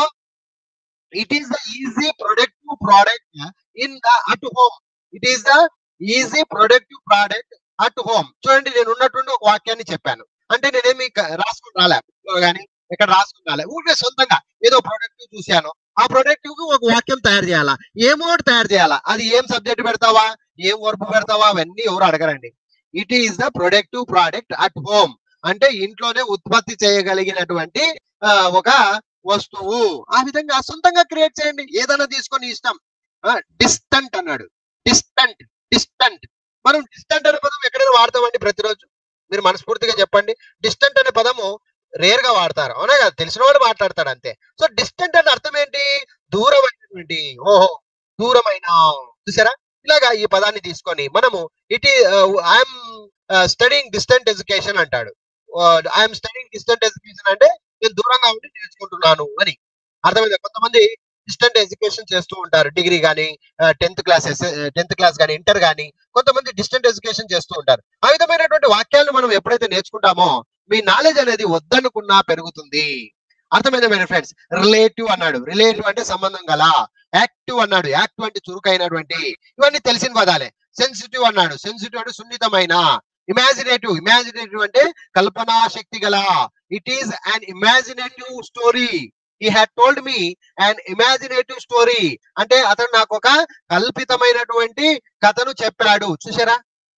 it is the easy productive product in the at home it is the easy productive product at home చూడండి నేను ఉన్నటువంటి ఒక వాక్యాన్ని చెప్పాను అంటే నేనేమి క- రాసుకుని రాలే book లో గానీ ఇక్కడ రాసుకుని రాలే ఊరికే సొంతంగా ఏదో ప్రొడక్ట్ చూశాను ఆ ప్రొడక్ట్ కు ఒక వాక్యం తయారు చేయాలా ఏమో ఒకటి తయారు చేయాలా అది ఏం సబ్జెక్ట్ పెడతావా ఏం వర్బ్ పెడతావా అవన్నీ ఎవరు అడగరండి it is the productive product at home అంటే ఇంట్లోనే ఉత్పత్తి చేయగలిగినటువంటి ఆ, ఒక వస్తువు ఆ విధంగా సొంతంగా క్రియేట్ చేయండి ఏదైనా తీసుకొని ఇష్టం డిస్టంట్ అన్నాడు డిస్టంట్ డిస్టంట్ మనం డిస్టంట్ అనే పదం ఎక్కడైనా వాడతామండి ప్రతిరోజు మీరు మనస్ఫూర్తిగా చెప్పండి డిస్టెంట్ అనే పదము రేర్ గా వాడతారు అవునా కదా తెలిసిన వాడు మాట్లాడతాడు అంతే సో డిస్టెంట్ అంటే అర్థం ఏంటి దూరమైనటువంటి ఓహో దూరమైన చూసారా ఇలాగా ఈ పదాన్ని తీసుకొని మనము it I'm studying distant education అంటాడు ఐఎమ్ స్టడింగ్ డిస్టెంట్ ఎడ్యుకేషన్ అంటే నేను దూరంగా ఉండి నేర్చుకుంటున్నాను అని అర్థమైందా కొంతమంది డిస్టెంట్ ఎడ్యుకేషన్ చేస్తూ ఉంటారు డిగ్రీ కానీ టెన్త్ క్లాస్ టెన్త్ క్లాస్ కానీ ఇంటర్ కానీ కొంతమంది డిస్టెంట్ ఎడ్యుకేషన్ చేస్తూ ఉంటారు ఆ విధమైనటువంటి వాక్యాలను మనం ఎప్పుడైతే నేర్చుకుంటామో మీ నాలెడ్జ్ అనేది వద్దనుకున్నా పెరుగుతుంది అర్థమైందా మన ఫ్రెండ్స్ రిలేటివ్ అన్నాడు రిలేటివ్ అంటే సంబంధం గల యాక్టివ్ అన్నాడు యాక్టివ్ అంటే చురుకైనటువంటి ఇవన్నీ తెలిసిన పదాలే సెన్సిటివ్ అన్నాడు సెన్సిటివ్ అంటే సున్నితమైన ఇమాజినేటివ్ ఇమాజినేటివ్ అంటే కల్పనా శక్తి గల it is an imaginative story he had told me and imaginative story అంటే అతను నాకు ఒక కల్పితమైనటువంటి కథను చెప్పాడు చూసారా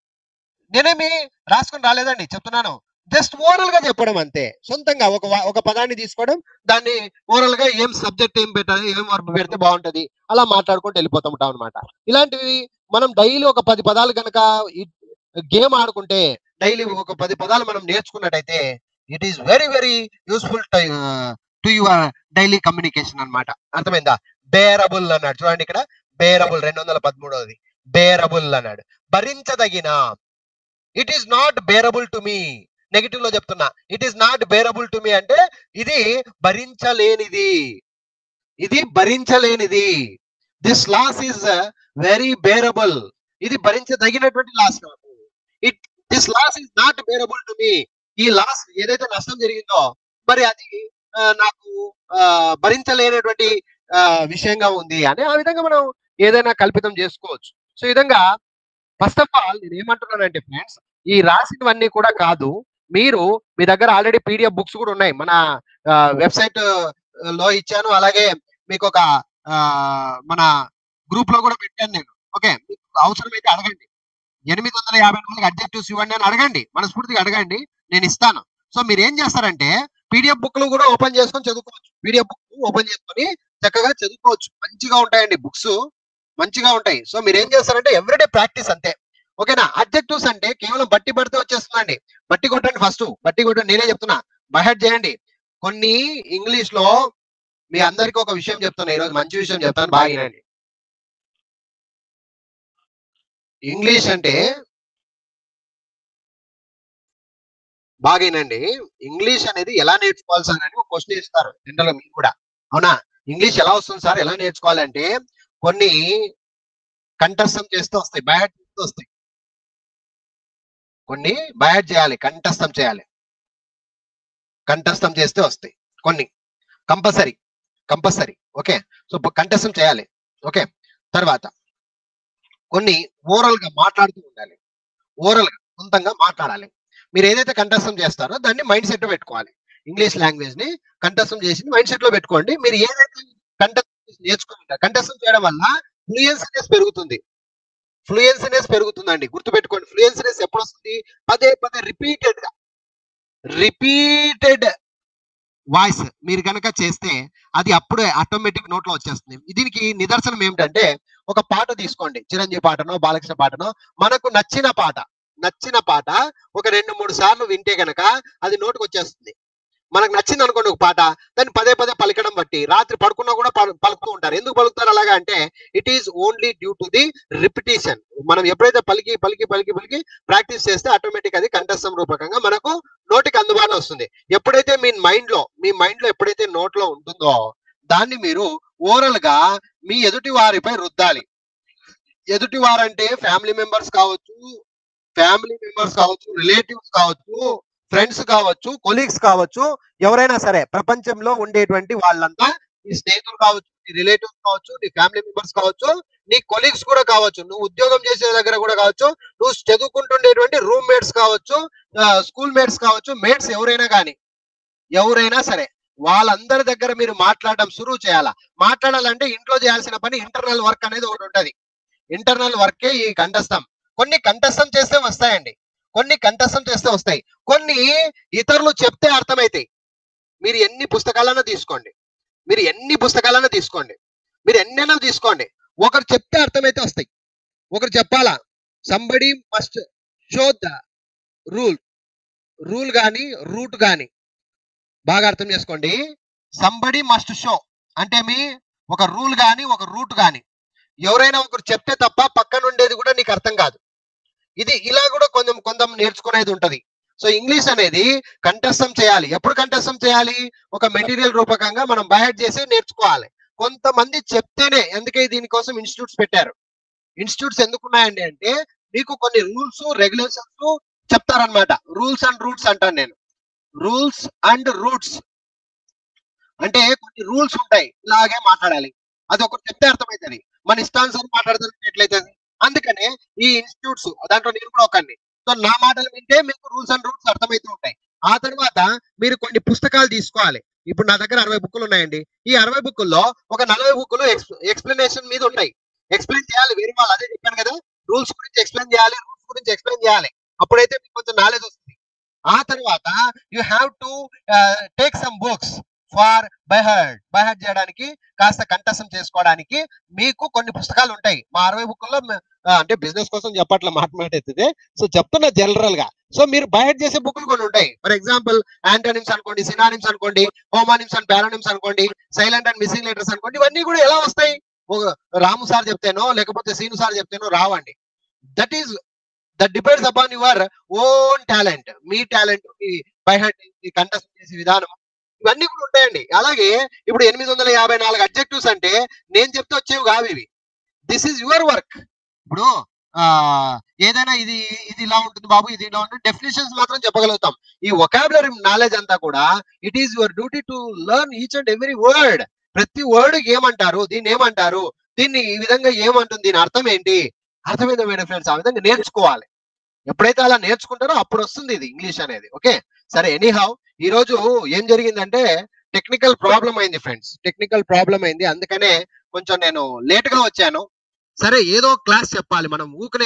నేనేమి రాసుకొని రాలేదండి చెప్తున్నాను జస్ట్ ఓరల్ గా చెప్పడం అంతే సొంతంగా ఒక వా- ఒక పదాన్ని తీసుకోవడం దాన్ని ఓరల్ గా ఏం సబ్జెక్ట్ ఏం పెట్టాలి ఏం వర్బ్ పెడితే బాగుంటది అలా మాట్లాడుకుంటూ వెళ్ళిపోతూ ఉంటాం అనమాట ఇలాంటివి మనం డైలీ ఒక పది పదాలు కనుక గేమ్ ఆడుకుంటే డైలీ ఒక పది పదాలు మనం నేర్చుకున్నట్టయితే it is very very useful to your daily communication అన్నమాట అర్థమైందా బేరబుల్ అన్నాడు చూడండి ఇక్కడ బేరబుల్ రెండు వందల పదమూడవది బేరబుల్ అన్నాడు భరించదగిన it is not bearable to me negative లో చెప్తున్నా it is not bearable to me అంటే ఇది భరించలేనిది ఇది భరించలేనిది this loss is very bearable ఇది భరించదగినటువంటి లాస్ కాదు it this loss is not bearable to me ఈ లాస్ ఏదైతే నష్టం జరిగిందో మరి అది ఆ, నాకు ఆ, భరించలేనటువంటి ఆ, విషయంగా ఉంది అని ఆ విధంగా మనం ఏదైనా కల్పితం చేసుకోవచ్చు సో ఈ విధంగా ఫస్ట్ ఆఫ్ ఆల్ నేను ఏమంటున్నానంటే ఫ్రెండ్స్ ఈ రాసినవన్నీ కూడా కాదు మీరు మీ దగ్గర ఆల్రెడీ పీడిఎఫ్ బుక్స్ కూడా ఉన్నాయి మన వెబ్సైట్ లో ఇచ్చాను అలాగే మీకు ఒక ఆ, మన గ్రూప్ లో కూడా పెట్టాను నేను ఓకే మీకు అవసరమైతే అడగండి ఎనిమిది వందల యాభై నాలుగు అడ్జెక్టివ్స్ ఇవ్వండి అని అడగండి మనస్ఫూర్తిగా అడగండి నేను ఇస్తాను సో మీరు ఏం చేస్తారంటే పీడిఎఫ్ బుక్లు కూడా ఓపెన్ చేసుకొని చదువుకోవచ్చు పీడిఎఫ్ బుక్ ఓపెన్ చేసుకొని చక్కగా చదువుకోవచ్చు మంచిగా ఉంటాయండి బుక్స్ మంచిగా ఉంటాయి సో మీరు ఏం చేస్తారంటే ఎవ్రీడే ప్రాక్టీస్ అంతే ఓకేనా అడ్జెక్టివ్స్ అంటే కేవలం బట్టి పడితే వచ్చేస్తుందండి బట్టి కొట్టండి ఫస్ట్ బట్టి కొట్టండి నేనే చెప్తున్నా బైహెడ్ చేయండి కొన్ని ఇంగ్లీష్ లో మీ అందరికి ఒక విషయం చెప్తున్నా ఈరోజు మంచి విషయం చెప్తాను బాగా వినండి ఇంగ్లీష్ అంటే బాగా వినండి ఇంగ్లీష్ అనేది ఎలా నేర్చుకోవాలి సార్ అని ఒక క్వశ్చన్ ఇస్తారు జనరల్ మీకు కూడా అవునా ఇంగ్లీష్ ఎలా వస్తుంది సార్ ఎలా నేర్చుకోవాలంటే కొన్ని కంఠస్థం చేస్తూ వస్తాయి బయాట్ చేస్తూ వస్తాయి కొన్ని బయాట్ చేయాలి కంఠస్థం చేయాలి కంఠస్థం చేస్తే వస్తాయి కొన్ని కంపల్సరీ కంపల్సరీ ఓకే సో కంఠస్థం చేయాలి ఓకే తర్వాత కొన్ని ఓరల్ గా మాట్లాడుతూ ఉండాలి ఓరల్ గా సొంతంగా మాట్లాడాలి మీరు ఏదైతే కంఠస్థం చేస్తారో దాన్ని మైండ్ సెట్ లో పెట్టుకోవాలి ఇంగ్లీష్ లాంగ్వేజ్ ని కంఠస్థం చేసి మైండ్ సెట్ లో పెట్టుకోండి మీరు ఏదైతే కంఠస్థం చేసి నేర్చుకుంటారు కంఠస్థం చేయడం వల్ల ఫ్లూయెన్సీనెస్ పెరుగుతుంది ఫ్లూయెన్సీనెస్ పెరుగుతుందండి గుర్తుపెట్టుకోండి ఫ్లూయెన్సీనెస్ ఎప్పుడు వస్తుంది పదే పదే రిపీటెడ్ గా రిపీటెడ్ వాయిస్ మీరు కనుక చేస్తే అది అప్పుడే ఆటోమేటిక్ నోట్ లో వచ్చేస్తుంది దీనికి నిదర్శనం ఏమిటంటే ఒక పాట తీసుకోండి చిరంజీవి పాటనో బాలకృష్ణ పాటనో మనకు నచ్చిన పాట నచ్చిన పాట ఒక రెండు మూడు సార్లు వింటే గనక అది నోటుకు వచ్చేస్తుంది మనకు నచ్చింది అనుకోండి ఒక పాట దాన్ని పదే పదే పలకడం బట్టి రాత్రి పడుకున్నా కూడా పలు- పలుకుతూ ఉంటారు ఎందుకు పలుకుతారు అలాగా అంటే it is only due to the repetition మనం ఎప్పుడైతే పలికి పలికి పలికి పలికి ప్రాక్టీస్ చేస్తే ఆటోమేటిక్ అది కంఠస్థం రూపకంగా మనకు నోటికి అందుబాటులో వస్తుంది ఎప్పుడైతే మీ మైండ్ లో మీ మైండ్ లో ఎప్పుడైతే నోట్ లో ఉంటుందో దాన్ని మీరు ఓరల్ గా మీ ఎదుటి వారిపై రుద్దాలి ఎదుటి వారంటే ఫ్యామిలీ మెంబర్స్ కావచ్చు ఫ్యామిలీ మెంబర్స్ కావచ్చు రిలేటివ్స్ కావచ్చు ఫ్రెండ్స్ కావచ్చు కొలీగ్స్ కావచ్చు ఎవరైనా సరే ప్రపంచంలో ఉండేటువంటి వాళ్ళంతా నీ స్నేహితులు కావచ్చు నీ రిలేటివ్స్ కావచ్చు నీ ఫ్యామిలీ మెంబర్స్ కావచ్చు నీ కొలీగ్స్ కూడా కావచ్చు నువ్వు ఉద్యోగం చేసే దగ్గర కూడా కావచ్చు నువ్వు చదువుకుంటుండేటువంటి రూమ్ మేట్స్ కావచ్చు స్కూల్ మేట్స్ కావచ్చు మేట్స్ ఎవరైనా కానీ ఎవరైనా సరే వాళ్ళందరి దగ్గర మీరు మాట్లాడడం సురువు చేయాలా మాట్లాడాలంటే ఇంట్లో చేయాల్సిన పని ఇంటర్నల్ వర్క్ అనేది ఒకటి ఉంటది ఇంటర్నల్ వర్కే ఈ కంఠస్థం కొన్ని కంఠస్థం చేస్తే వస్తాయండి కొన్ని కంఠస్థం చేస్తే వస్తాయి కొన్ని ఇతరులు చెప్తే అర్థమైతాయి మీరు ఎన్ని పుస్తకాలన్నా తీసుకోండి మీరు ఎన్ని పుస్తకాలన్నా తీసుకోండి మీరు ఎన్నైనా తీసుకోండి ఒకరు చెప్తే అర్థమైతే వస్తాయి ఒకరు చెప్పాలా somebody must show the rule rule కానీ రూట్ కానీ బాగా అర్థం చేసుకోండి సంబడి మస్ట్ షో అంటే మీ ఒక రూల్ కానీ ఒక రూట్ కానీ ఎవరైనా ఒకరు చెప్తే తప్ప పక్కన ఉండేది కూడా నీకు అర్థం కాదు ఇది ఇలా కూడా కొంచెం కొంచెం నేర్చుకునేది ఉంటది సో ఇంగ్లీష్ అనేది కంఠస్థం చేయాలి ఎప్పుడు కంఠస్థం చేయాలి ఒక మెటీరియల్ రూపకంగా మనం బయట చేసి నేర్చుకోవాలి కొంతమంది చెప్తేనే అందుకే దీనికోసం ఇన్స్టిట్యూట్స్ పెట్టారు ఇన్స్టిట్యూట్స్ ఎందుకు ఉన్నాయండి అంటే మీకు కొన్ని రూల్స్ రెగ్యులేషన్స్ చెప్తారనమాట రూల్స్ అండ్ రూట్స్ అంటాను నేను రూల్స్ అండ్ రూట్స్ అంటే కొన్ని రూల్స్ ఉంటాయి ఇలాగే మాట్లాడాలి అది ఒకటి చెప్తే అర్థమవుతుంది మన ఇష్టానుసారం మాట్లాడుతున్నట్టు ఎట్లయితుంది అందుకనే ఈ ఇన్స్టిట్యూట్స్ దాంట్లో నేను కూడా ఒకరిని సో నా మాటలు వింటే మీకు రూల్స్ అండ్ రూల్స్ అర్థమవుతూ ఉంటాయి ఆ తర్వాత మీరు కొన్ని పుస్తకాలు తీసుకోవాలి ఇప్పుడు నా దగ్గర అరవై బుక్కులు ఉన్నాయండి ఈ అరవై బుక్కుల్లో ఒక నలభై బుక్కులు ఎక్స్ప్లెనేషన్ మీద ఉంటాయి ఎక్స్ప్లెయిన్ చేయాలి వేరే వాళ్ళు అదే చెప్పాను కదా రూల్స్ గురించి ఎక్స్ప్లెయిన్ చేయాలి రూల్స్ గురించి ఎక్స్ప్లెయిన్ చేయాలి అప్పుడైతే మీకు కొంచెం నాలెడ్జ్ వస్తుంది ఆ తర్వాత you have to take some books for by heart by heart చేయడానికి కాస్త కంఠస్థం చేసుకోవడానికి మీకు కొన్ని పుస్తకాలు ఉంటాయి మా అరవై బుక్కుల్లో అంటే బిజినెస్ కోసం చెప్పట్ల మాట్లాడేది సో చెప్తున్నా జనరల్ గా సో మీరు బయట చేసే బుక్లు కొన్ని ఉంటాయి ఫర్ ఎగ్జాంపుల్ యాంటోనిమ్స్ అనుకోండి సినానిమ్స్ అనుకోండి హోమానిమ్స్ అండ్ పారానిమ్స్ అనుకోండి సైలెంట్ అండ్ మిస్సింగ్ లెటర్స్ అనుకోండి ఇవన్నీ కూడా ఎలా వస్తాయి ఒక రాము సార్ చెప్తేనో లేకపోతే సీను సార్ చెప్తేనో రావండి that is that depends upon your own talent మీ టాలెంట్ మీ బైహెడ్ కంటెస్ట్ చేసే విధానం ఇవన్నీ కూడా ఉంటాయండి అలాగే ఇప్పుడు ఎనిమిది వందల యాభై నాలుగు అబ్జెక్టివ్స్ అంటే నేను చెప్తే వచ్చేవి కావు ఇవి దిస్ ఈజ్ యువర్ వర్క్ ఇప్పుడు ఆ ఏదైనా ఇది ఇది ఇలా ఉంటుంది బాబు ఇది ఇలా ఉంటుంది డెఫినేషన్స్ మాత్రం చెప్పగలుగుతాం ఈ ఒకాబులరీ నాలెడ్జ్ అంతా కూడా it is your duty to learn each and every word ప్రతి వర్డ్ ఏమంటారు దీన్ని ఏమంటారు దీన్ని ఈ విధంగా ఏమంటుంది దీని అర్థం ఏంటి అర్థమైందా మేడం ఫ్రెండ్స్ ఆ విధంగా నేర్చుకోవాలి ఎప్పుడైతే అలా నేర్చుకుంటారో అప్పుడు వస్తుంది ఇది ఇంగ్లీష్ అనేది ఓకే సరే ఎనీహౌ ఈ రోజు ఏం జరిగిందంటే టెక్నికల్ ప్రాబ్లం అయింది ఫ్రెండ్స్ టెక్నికల్ ప్రాబ్లం అయింది అందుకనే కొంచెం నేను లేట్ గా వచ్చాను సరే ఏదో క్లాస్ చెప్పాలి మనం ఊకనే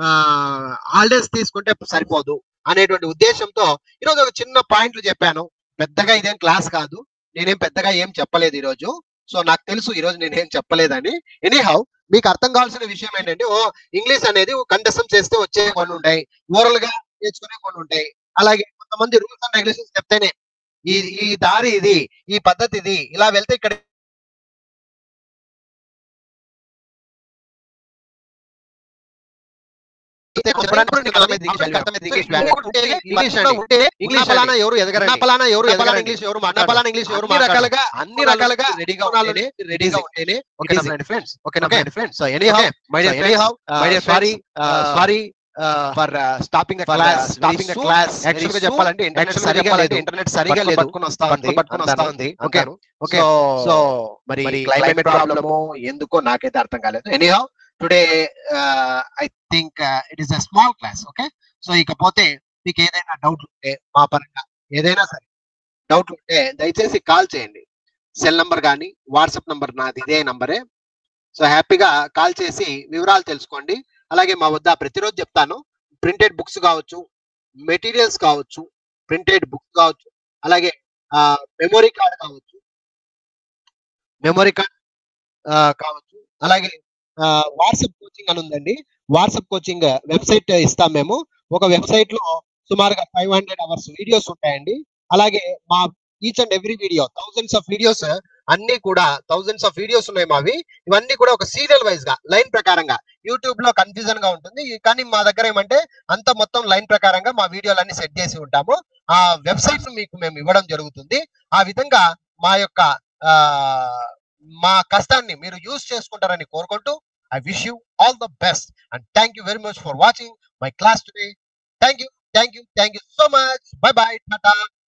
హాలిడేస్ తీసుకుంటే సరిపోదు అనేటువంటి ఉద్దేశంతో ఈరోజు ఒక చిన్న పాయింట్లు చెప్పాను పెద్దగా ఇదేం క్లాస్ కాదు నేనేం పెద్దగా ఏం చెప్పలేదు ఈ రోజు సో నాకు తెలుసు ఈ రోజు నేనేం చెప్పలేదని ఎనీహౌ మీకు అర్థం కావాల్సిన విషయం ఏంటంటే ఓ ఇంగ్లీష్ అనేది కంఠస్థం చేస్తే వచ్చే కొన్ని ఉంటాయి ఓరల్ గా నేర్చుకునే కొన్ని ఉంటాయి అలాగే కొంతమంది రూల్స్ అండ్ రెగ్యులేషన్స్ చెప్తేనే ఈ ఈ దారి ఇది ఈ పద్ధతి ఇది ఇలా వెళ్తే ఇక్కడ ఎవరు ఎదగరండి పలానా ఎవరు ఎదగరండి ఇంగ్లీష్ ఎవరు పలానా ఇంగ్లీష్ ఎవరు రకాలుగా అన్ని రకాలుగా రెడీగా ఉంటేనే రెడీగా ఉంటేనే okay friends okay friends so anyhow my dear anyhow my dear sorry sorry for stopping the class stopping the class actual గా చెప్పాలంటే ఇంటర్నెట్ సరిగా లేదు ఇంటర్నెట్ సరిగా లేదు పట్టుకొని వస్తా ఉంది పట్టుకొని వస్తా ఉంది ఓకే ఓకే సో మరి క్లైమేట్ ప్రాబ్లమ్ ఎందుకో నాకైతే అర్థం కాలేదు anyhow today I think it is a small class okay so ఇకపోతే మీకు ఏదైనా డౌట్ ఉంటే మా పరంగా ఏదైనా సరే డౌట్ ఉంటే దయచేసి కాల్ చేయండి సెల్ నంబర్ కానీ వాట్సాప్ నంబర్ నాది ఇదే నంబరే సో హ్యాపీగా కాల్ చేసి వివరాలు తెలుసుకోండి అలాగే మా వద్ద ప్రతిరోజు చెప్తాను ప్రింటెడ్ బుక్స్ కావచ్చు మెటీరియల్స్ కావచ్చు ప్రింటెడ్ బుక్స్ కావచ్చు అలాగే మెమొరీ కార్డ్ కావచ్చు మెమొరీ కార్డ్ కావచ్చు అలాగే వాట్సాప్ కోచింగ్ అని ఉందండి వాట్సాప్ కోచింగ్ వెబ్సైట్ ఇస్తాం మేము ఒక వెబ్సైట్ లో సుమారుగా ఫైవ్ హండ్రెడ్ అవర్స్ వీడియోస్ ఉంటాయండి అలాగే మా each and every video thousands of videos అన్ని కూడా థౌసండ్స్ ఆఫ్ వీడియోస్ ఉన్నాయి మావి ఇవన్నీ కూడా ఒక సీరియల్ వైజ్ గా లైన్ ప్రకారంగా యూట్యూబ్ లో కన్ఫ్యూజన్ గా ఉంటుంది కానీ మా దగ్గర ఏమంటే అంత మొత్తం లైన్ ప్రకారంగా మా వీడియోలన్నీ సెట్ చేసి ఉంటాము ఆ వెబ్సైట్ మీకు మేము ఇవ్వడం జరుగుతుంది ఆ విధంగా మా యొక్క మా కష్టాన్ని మీరు యూజ్ చేసుకుంటారని కోరుకుంటూ I wish you all the best and thank you very much for watching my class today thank you thank you thank you so much bye bye Tata